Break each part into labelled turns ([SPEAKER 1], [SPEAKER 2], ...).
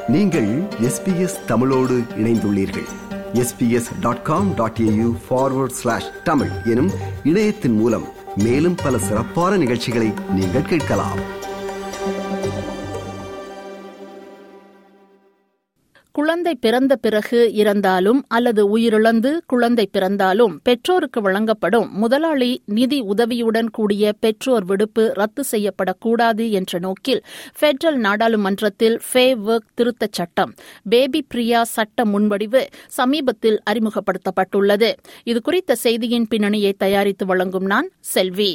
[SPEAKER 1] நீங்கள் எஸ்பிஎஸ் தமிழோடு இணைந்துள்ளீர்கள் SBS dot com dot AU forward slash Tamil எனும் இணையத்தின் மூலம் மேலும் பல சிறப்பான நிகழ்ச்சிகளை நீங்கள் கேட்கலாம்
[SPEAKER 2] குழந்தை பிறந்த பிறகு இறந்தாலும் அல்லது உயிரிழந்து குழந்தை பிறந்தாலும் பெற்றோருக்கு வழங்கப்படும் முதலாளி நிதி உதவியுடன் கூடிய பெற்றோர் விடுப்பு ரத்து செய்யப்படக்கூடாது என்ற நோக்கில் பெடரல் நாடாளுமன்றத்தில் ஃபே ஒர்க் திருத்தச் சட்டம் பேபி பிரியா சட்ட முன்வடிவு சமீபத்தில் அறிமுகப்படுத்தப்பட்டுள்ளது இதுகுறித்த செய்தியின் பின்னணியை தயாரித்து வழங்கும் நான் செல்வி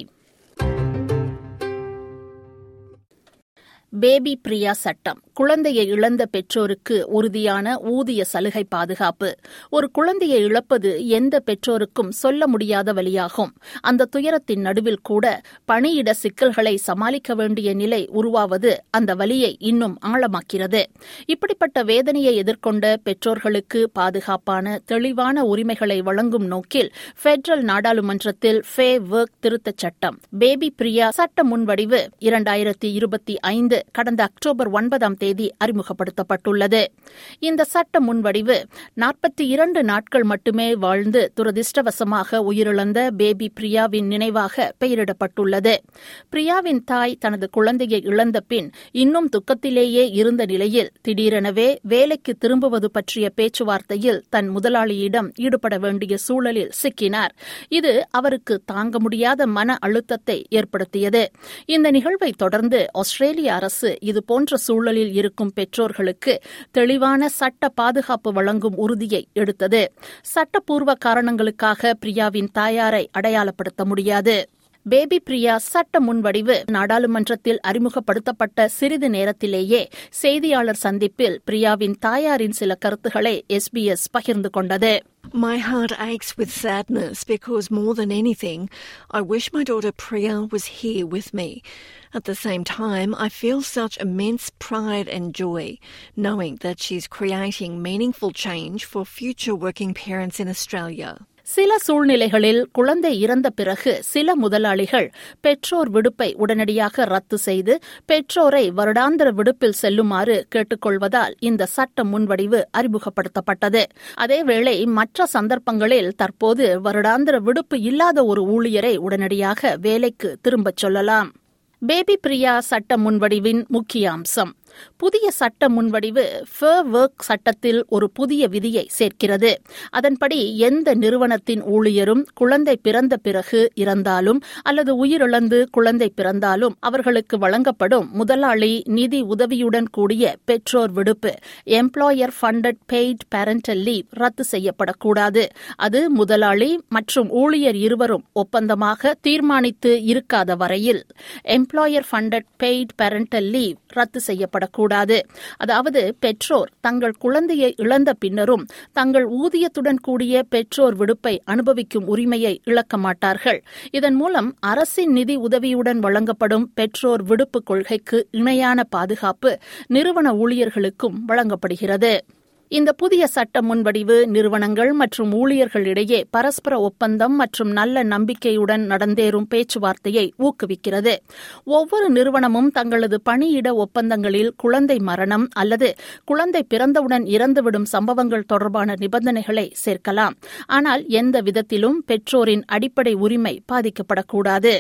[SPEAKER 2] பேபி பிரியா சட்டம் குழந்தையை இழந்த பெற்றோருக்கு உறுதியான ஊதிய சலுகை பாதுகாப்பு ஒரு குழந்தையை இழப்பது எந்த பெற்றோருக்கும் சொல்ல முடியாத வழியாகும் அந்த துயரத்தின் நடுவில் கூட பணியிட சிக்கல்களை சமாளிக்க வேண்டிய நிலை உருவாவது அந்த வலியை இன்னும் ஆழமாக்கிறது இப்படிப்பட்ட வேதனையை எதிர்கொண்ட பெற்றோர்களுக்கு பாதுகாப்பான தெளிவான உரிமைகளை வழங்கும் நோக்கில் பெடரல் நாடாளுமன்றத்தில் ஃபே ஒர்க் திருத்தச் சட்டம் பேபி பிரியா சட்ட முன்வடிவு இரண்டாயிரத்தி இருபத்தி ஐந்து கடந்த அக்டோபர் ஒன்பதாம் தேதி அறிமுகப்படுத்தப்பட்டுள்ளது இந்த சட்ட முன்வடிவு நாற்பத்தி இரண்டு நாட்கள் மட்டுமே வாழ்ந்து துரதிருஷ்டவசமாக உயிரிழந்த பேபி பிரியாவின் நினைவாக பெயரிடப்பட்டுள்ளது பிரியாவின் தாய் தனது குழந்தையை இழந்த பின் இன்னும் துக்கத்திலேயே இருந்த நிலையில் திடீரெனவே வேலைக்கு திரும்புவது பற்றிய பேச்சுவார்த்தையில் தன் முதலாளியிடம் ஈடுபட வேண்டிய சூழலில் சிக்கினார் இது அவருக்கு தாங்க முடியாத மன அழுத்தத்தை ஏற்படுத்தியது இந்த நிகழ்வை தொடர்ந்து ஆஸ்திரேலிய அரசு இதுபோன்ற சூழலில் இருக்கும் பெற்றோர்களுக்கு தெளிவான சட்ட பாதுகாப்பு வழங்கும் உறுதியை எடுத்தது சட்டப்பூர்வ காரணங்களுக்காக பிரியாவின் தாயாரை அடையாளப்படுத்த முடியாது பேபி பிரியா சட்ட முன்வடிவு நாடாளுமன்றத்தில் அறிமுகப்படுத்தப்பட்ட சிறிது நேரத்திலேயே செய்தியாளர் சந்திப்பில் பிரியாவின் தாயாரின் சில கருத்துக்களை எஸ்பிஎஸ் பகிர்ந்து கொண்டது
[SPEAKER 3] My heart aches with sadness because more than anything, I wish my daughter Priya was here with me. At the same time, I feel such immense pride and joy knowing that she's creating meaningful change for future working parents in Australia.
[SPEAKER 2] சில சூழ்நிலைகளில் குழந்தை இறந்த பிறகு சில முதலாளிகள் பெற்றோர் விடுப்பை உடனடியாக ரத்து செய்து பெற்றோரை வருடாந்திர விடுப்பில் செல்லுமாறு கேட்டுக்கொள்வதால் இந்த சட்ட முன்வடிவு அறிமுகப்படுத்தப்பட்டது அதேவேளை மற்ற சந்தர்ப்பங்களில் தற்போது வருடாந்திர விடுப்பு இல்லாத ஒரு ஊழியரை உடனடியாக வேலைக்கு திரும்பச் சொல்லலாம் பேபி பிரியா சட்ட முன்வடிவின் முக்கிய அம்சம் புதிய சட்ட முன்வடிவு ஃபேர் ஒர்க் சட்டத்தில் ஒரு புதிய விதியை சேர்க்கிறது அதன்படி எந்த நிறுவனத்தின் ஊழியரும் குழந்தை பிறந்த பிறகு இறந்தாலும் அல்லது உயிரிழந்து குழந்தை பிறந்தாலும் அவர்களுக்கு வழங்கப்படும் முதலாளி நிதி உதவியுடன் கூடிய பெற்றோர் விடுப்பு employer funded paid parental leave ரத்து செய்யப்படக்கூடாது அது முதலாளி மற்றும் ஊழியர் இருவரும் ஒப்பந்தமாக தீர்மானித்து இருக்காத வரையில் employer funded paid parental leave ரத்து செய்யப்பட கூடாது அதாவது பெற்றோர் தங்கள் குழந்தையை இழந்த பின்னரும் தங்கள் ஊதியத்துடன் கூடிய பெற்றோர் விடுப்பை அனுபவிக்கும் உரிமையை இழக்க மாட்டார்கள் இதன் மூலம் அரசின் நிதி உதவியுடன் வழங்கப்படும் பெற்றோர் விடுப்பு கொள்கைக்கு இணையான பாதுகாப்பு நிறுவன ஊழியர்களுக்கும் வழங்கப்படுகிறது இந்த புதிய சட்ட முன்வடிவு நிறுவனங்கள் மற்றும் ஊழியர்களிடையே பரஸ்பர ஒப்பந்தம் மற்றும் நல்ல நம்பிக்கையுடன் நடந்தேறும் பேச்சுவார்த்தையை ஊக்குவிக்கிறது ஒவ்வொரு நிறுவனமும் தங்களது பணியிட ஒப்பந்தங்களில் குழந்தை மரணம் அல்லது குழந்தை பிறந்தவுடன் இறந்துவிடும் சம்பவங்கள் தொடர்பான நிபந்தனைகளை சேர்க்கலாம் ஆனால் எந்த விதத்திலும் பெற்றோரின் அடிப்படை உரிமை பாதிக்கப்படக்கூடாது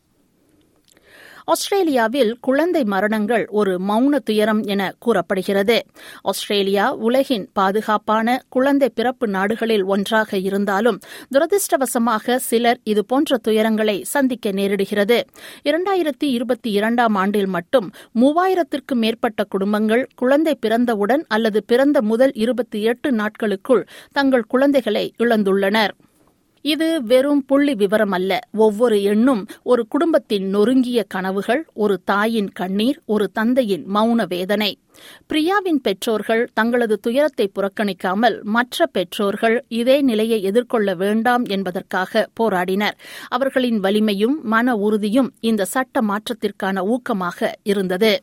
[SPEAKER 2] ஆஸ்திரேலியாவில் குழந்தை மரணங்கள் ஒரு மௌன துயரம் என கூறப்படுகிறது ஆஸ்திரேலியா உலகின் பாதுகாப்பான குழந்தை பிறப்பு நாடுகளில் ஒன்றாக இருந்தாலும் துரதிருஷ்டவசமாக சிலர் இதுபோன்ற துயரங்களை சந்திக்க நேரிடுகிறது இரண்டாயிரத்தி இருபத்தி இரண்டாம் ஆண்டில் மட்டும் மூவாயிரத்திற்கும் மேற்பட்ட குடும்பங்கள் குழந்தை பிறந்தவுடன் அல்லது பிறந்த முதல் இருபத்தி எட்டு நாட்களுக்குள் தங்கள் குழந்தைகளை இழந்துள்ளனர் இது வெறும் புள்ளி விவரம் அல்ல ஒவ்வொரு எண்ணும் ஒரு குடும்பத்தின் நொறுங்கிய கனவுகள் ஒரு தாயின் கண்ணீர் ஒரு தந்தையின் மௌன வேதனை பிரியாவின் பெற்றோர்கள் தங்களது துயரத்தை புறக்கணிக்காமல் மற்ற பெற்றோர்கள் இதே நிலையை எதிர்கொள்ள வேண்டாம் என்பதற்காக போராடினர் அவர்களின் வலிமையும் மன உறுதியும் இந்த சட்ட மாற்றத்திற்கான ஊக்கமாக இருந்தது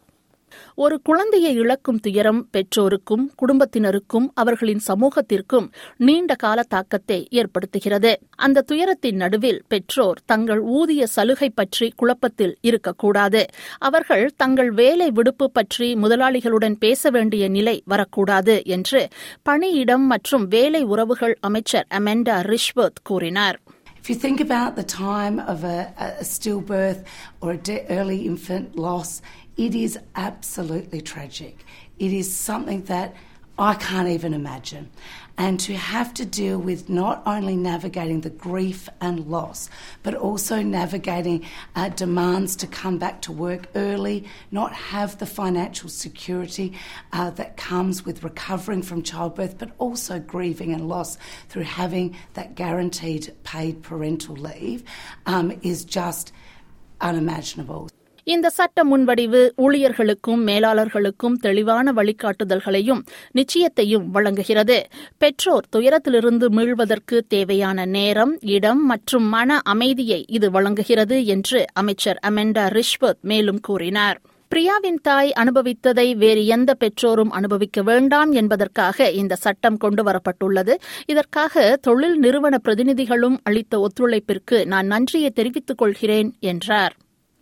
[SPEAKER 2] ஒரு குழந்தையை இழக்கும் துயரம் பெற்றோருக்கும் குடும்பத்தினருக்கும் அவர்களின் சமூகத்திற்கும் நீண்ட கால தாக்கத்தை ஏற்படுத்துகிறது அந்த துயரத்தின் நடுவில் பெற்றோர் தங்கள் ஊதிய சலுகை பற்றி குழப்பத்தில் இருக்கக்கூடாது அவர்கள் தங்கள் வேலை விடுப்பு பற்றி முதலாளிகளுடன் பேச வேண்டிய நிலை வரக்கூடாது என்று பணியிடம் மற்றும் வேலை உறவுகள் அமைச்சர் அமெண்டா ரிஷ்வர்த் கூறினார்
[SPEAKER 4] If you think about the time of a, a stillbirth or a de- early infant loss, it is absolutely tragic. It is something that I can't even imagine. And to have to deal with not only navigating the grief and loss, but also navigating uh, demands to come back to work early, not have the financial security uh, that comes with recovering from childbirth, but also grieving and loss through having that guaranteed paid parental leave um, is just unimaginable.
[SPEAKER 2] இந்த சட்ட முன்வடிவு ஊழியர்களுக்கும் மேலாளர்களுக்கும் தெளிவான வழிகாட்டுதல்களையும் நிச்சயத்தையும் வழங்குகிறது பெற்றோர் துயரத்திலிருந்து மீள்வதற்கு தேவையான நேரம் இடம் மற்றும் மன அமைதியை இது வழங்குகிறது என்று அமைச்சர் அமெண்டா ரிஷ்வத் மேலும் கூறினார் பிரியாவின் தாய் அனுபவித்ததை வேறு எந்த பெற்றோரும் அனுபவிக்க வேண்டாம் என்பதற்காக இந்த சட்டம் கொண்டுவரப்பட்டுள்ளது இதற்காக தொழில் நிறுவன பிரதிநிதிகளும் அளித்த ஒத்துழைப்பிற்கு நான் நன்றியை தெரிவித்துக் கொள்கிறேன் என்றார்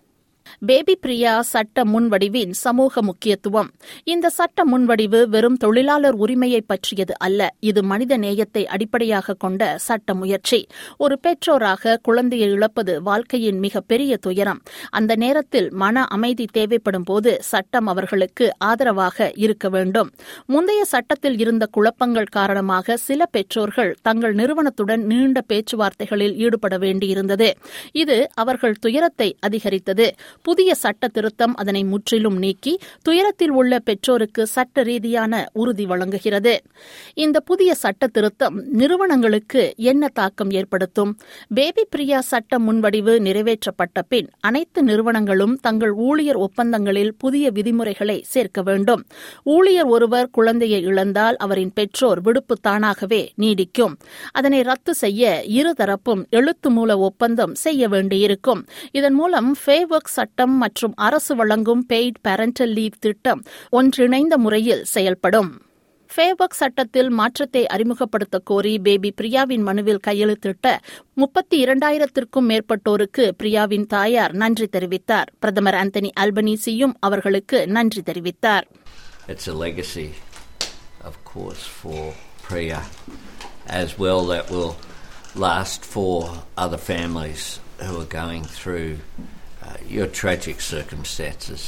[SPEAKER 2] பேபி பிரியா சட்ட முன்வடிவின் சமூக முக்கியத்துவம் இந்த சட்ட முன்வடிவு வெறும் தொழிலாளர் உரிமையை பற்றியது அல்ல இது மனித நேயத்தை அடிப்படையாக கொண்ட சட்ட முயற்சி ஒரு பெற்றோராக குழந்தையை இழப்பது வாழ்க்கையின் மிகப்பெரிய துயரம் அந்த நேரத்தில் மன அமைதி தேவைப்படும் போது சட்டம் அவர்களுக்கு ஆதரவாக இருக்க வேண்டும் முந்தைய சட்டத்தில் இருந்த குழப்பங்கள் காரணமாக சில பெற்றோர்கள் தங்கள் நிறுவனத்துடன் நீண்ட பேச்சுவார்த்தைகளில் ஈடுபட வேண்டியிருந்தது இது அவர்கள் துயரத்தை அதிகரித்தது புதிய சட்ட திருத்தம் அதனை முற்றிலும் நீக்கி துயரத்தில் உள்ள பெற்றோருக்கு சட்ட ரீதியான உறுதி வழங்குகிறது இந்த புதிய சட்ட திருத்தம் நிறுவனங்களுக்கு என்ன தாக்கம் ஏற்படுத்தும் பேபி பிரியா சட்ட முன்வடிவு நிறைவேற்றப்பட்ட பின் அனைத்து நிறுவனங்களும் தங்கள் ஊழியர் ஒப்பந்தங்களில் புதிய விதிமுறைகளை சேர்க்க வேண்டும் ஊழியர் ஒருவர் குழந்தையை இழந்தால் அவரின் பெற்றோர் விடுப்பு தானாகவே நீடிக்கும் அதனை ரத்து செய்ய இருதரப்பும் எழுத்து மூல ஒப்பந்தம் செய்ய வேண்டியிருக்கும் இதன் மூலம் ஃபேவர்க் சட்டம் மற்றும் அரசு வழங்கும் பெய்ட் பேரண்டல் லீவ் திட்டம் ஒன்றிணைந்த முறையில் செயல்படும் ஃபேவர்க் சட்டத்தில் மாற்றத்தை அறிமுகப்படுத்த கோரி பேபி பிரியாவின் மனுவில் கையெழுத்திட்ட முப்பத்தி இரண்டாயிரத்திற்கும் மேற்பட்டோருக்கு பிரியாவின் தாயார் நன்றி தெரிவித்தார் பிரதமர் ஆந்தனி அல்பனீசியும் அவர்களுக்கு நன்றி தெரிவித்தார்
[SPEAKER 5] It's a legacy, of course, for Priya as well that will last for other families who are going through uh, your tragic circumstances,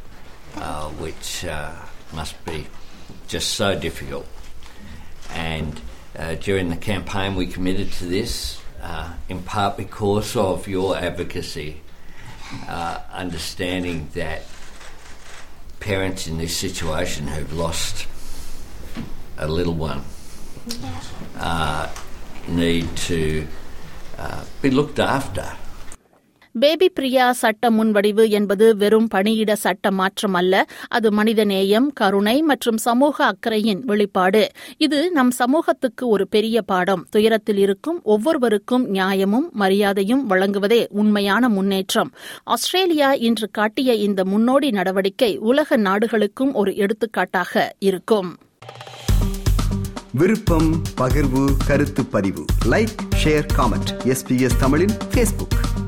[SPEAKER 5] uh, which uh, must be just so difficult. And uh, during the campaign, we committed to this uh, in part because of your advocacy, uh, understanding that parents in this situation who've lost a little one uh, need to uh, be looked after.
[SPEAKER 2] Baby Priya சட்ட முன்வடிவு என்பது வெறும் பணியிட சட்ட மாற்றம் அல்ல அது மனித நேயம் கருணை மற்றும் சமூக அக்கறையின் வெளிப்பாடு இது நம் சமூகத்துக்கு ஒரு பெரிய பாடம் துயரத்தில் இருக்கும் ஒவ்வொருவருக்கும் நியாயமும் மரியாதையும் வழங்குவதே உண்மையான முன்னேற்றம் ஆஸ்திரேலியா இன்று காட்டிய இந்த முன்னோடி நடவடிக்கை உலக நாடுகளுக்கும் ஒரு எடுத்துக்காட்டாக இருக்கும்
[SPEAKER 1] விருப்பம் பகிர்வு கருத்து பதிவு லைக் ஷேர் காமெண்ட் எஸ்பிஎஸ் தமிழின் ஃபேஸ்புக்